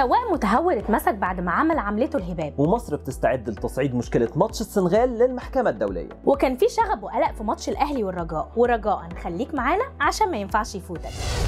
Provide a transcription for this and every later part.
سواق متهور اتمسك بعد ما عمل عملته الهباب ومصر بتستعد لتصعيد مشكله ماتش السنغال للمحكمه الدوليه وكان في شغب وقلق في ماتش الاهلي والرجاء ورجاء خليك معانا عشان ما ينفعش يفوتك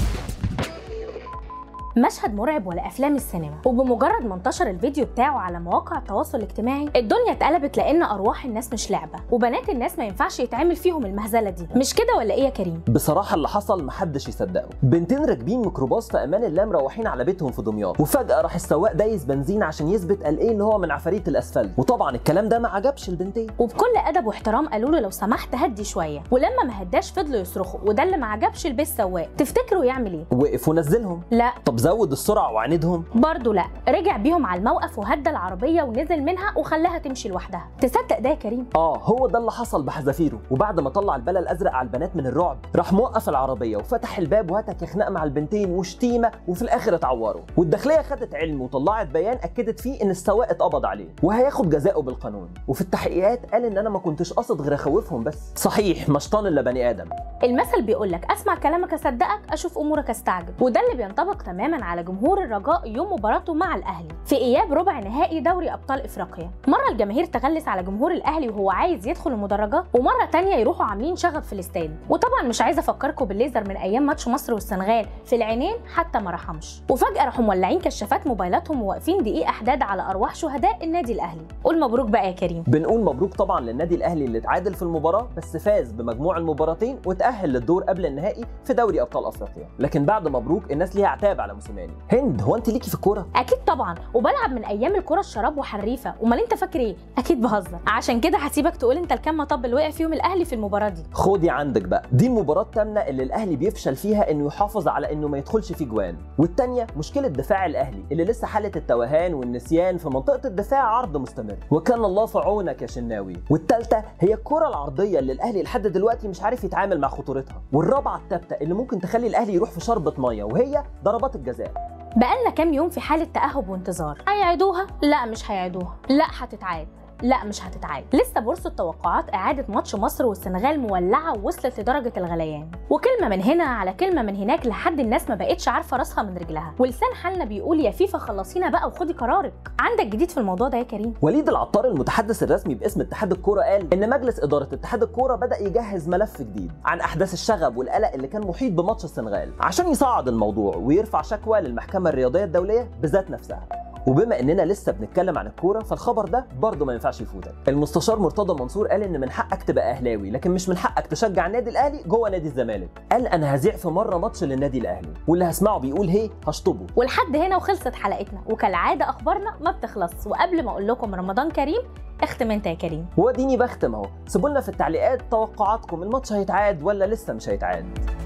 مشهد مرعب ولا افلام السينما وبمجرد ما انتشر الفيديو بتاعه على مواقع التواصل الاجتماعي الدنيا اتقلبت لان ارواح الناس مش لعبه وبنات الناس ما ينفعش يتعمل فيهم المهزله دي مش كده ولا ايه يا كريم بصراحه اللي حصل محدش يصدقه بنتين راكبين ميكروباص في امان الله مروحين على بيتهم في دمياط وفجاه راح السواق دايس بنزين عشان يثبت قال ايه ان هو من عفاريت الاسفلت وطبعا الكلام ده ما عجبش البنتين وبكل ادب واحترام قالوا له لو سمحت هدي شويه ولما ما هداش فضلوا يصرخوا وده اللي ما عجبش البيه السواق تفتكروا يعمل ايه وقف ونزلهم لا طب زود السرعه وعاندهم برضه لا رجع بيهم على الموقف وهدى العربيه ونزل منها وخلاها تمشي لوحدها تصدق ده يا كريم اه هو ده اللي حصل بحذافيره وبعد ما طلع البلا الازرق على البنات من الرعب راح موقف العربيه وفتح الباب وهتك خناق مع البنتين وشتيمه وفي الاخر اتعوروا والداخليه خدت علم وطلعت بيان اكدت فيه ان السواق اتقبض عليه وهياخد جزاؤه بالقانون وفي التحقيقات قال ان انا ما كنتش قاصد غير اخوفهم بس صحيح مشطان الا بني ادم المثل بيقول لك اسمع كلامك اصدقك اشوف امورك استعجب وده اللي بينطبق تماما على جمهور الرجاء يوم مباراته مع الاهلي في اياب ربع نهائي دوري ابطال افريقيا مره الجماهير تغلس على جمهور الاهلي وهو عايز يدخل المدرجات ومره تانية يروحوا عاملين شغب في الاستاد وطبعا مش عايزه افكركم بالليزر من ايام ماتش مصر والسنغال في العينين حتى ما رحمش وفجاه راحوا مولعين كشافات موبايلاتهم وواقفين دقيقه احداد على ارواح شهداء النادي الاهلي قول مبروك بقى يا كريم بنقول مبروك طبعا للنادي الاهلي اللي اتعادل في المباراه بس فاز بمجموع المباراتين وتاهل للدور قبل النهائي في دوري ابطال افريقيا لكن بعد مبروك الناس ليها عتاب على موسيماني هند هو انت ليكي في الكوره اكيد طبعا وبلعب من ايام الكره الشراب وحريفه امال انت فاكر ايه اكيد بهزر عشان كده هسيبك تقول انت الكام مطب اللي وقع فيهم الاهلي في المباراه دي خدي عندك بقى دي المباراه الثامنه اللي الاهلي بيفشل فيها انه يحافظ على انه ما يدخلش فيه جوان والثانيه مشكله دفاع الاهلي اللي لسه حاله التوهان والنسيان في منطقه الدفاع عرض مستمر وكان الله في عونك يا شناوي والثالثه هي الكره العرضيه اللي الاهلي لحد دلوقتي مش عارف يتعامل مع خطورتها والرابعه الثابته اللي ممكن تخلي الاهلي يروح في شربة ميه وهي ضربات الجزاء بقالنا كام يوم في حاله تاهب وانتظار هيعيدوها لا مش هيعيدوها لا هتتعاد لا مش هتتعاد لسه بورصه توقعات اعاده ماتش مصر والسنغال مولعه ووصلت لدرجه الغليان وكلمه من هنا على كلمه من هناك لحد الناس ما بقتش عارفه راسها من رجلها ولسان حالنا بيقول يا فيفا خلصينا بقى وخدي قرارك عندك جديد في الموضوع ده يا كريم وليد العطار المتحدث الرسمي باسم اتحاد الكوره قال ان مجلس اداره اتحاد الكوره بدا يجهز ملف جديد عن احداث الشغب والقلق اللي كان محيط بماتش السنغال عشان يصعد الموضوع ويرفع شكوى للمحكمه الرياضيه الدوليه بذات نفسها وبما اننا لسه بنتكلم عن الكوره فالخبر ده برضه ما ينفعش يفوتك المستشار مرتضى منصور قال ان من حقك تبقى اهلاوي لكن مش من حقك تشجع النادي الاهلي جوه نادي الزمالك قال انا هذيع في مره ماتش للنادي الاهلي واللي هسمعه بيقول هي هشطبه ولحد هنا وخلصت حلقتنا وكالعاده اخبارنا ما بتخلص وقبل ما اقول لكم رمضان كريم اختم انت يا كريم واديني بختم اهو سيبوا لنا في التعليقات توقعاتكم الماتش هيتعاد ولا لسه مش هيتعاد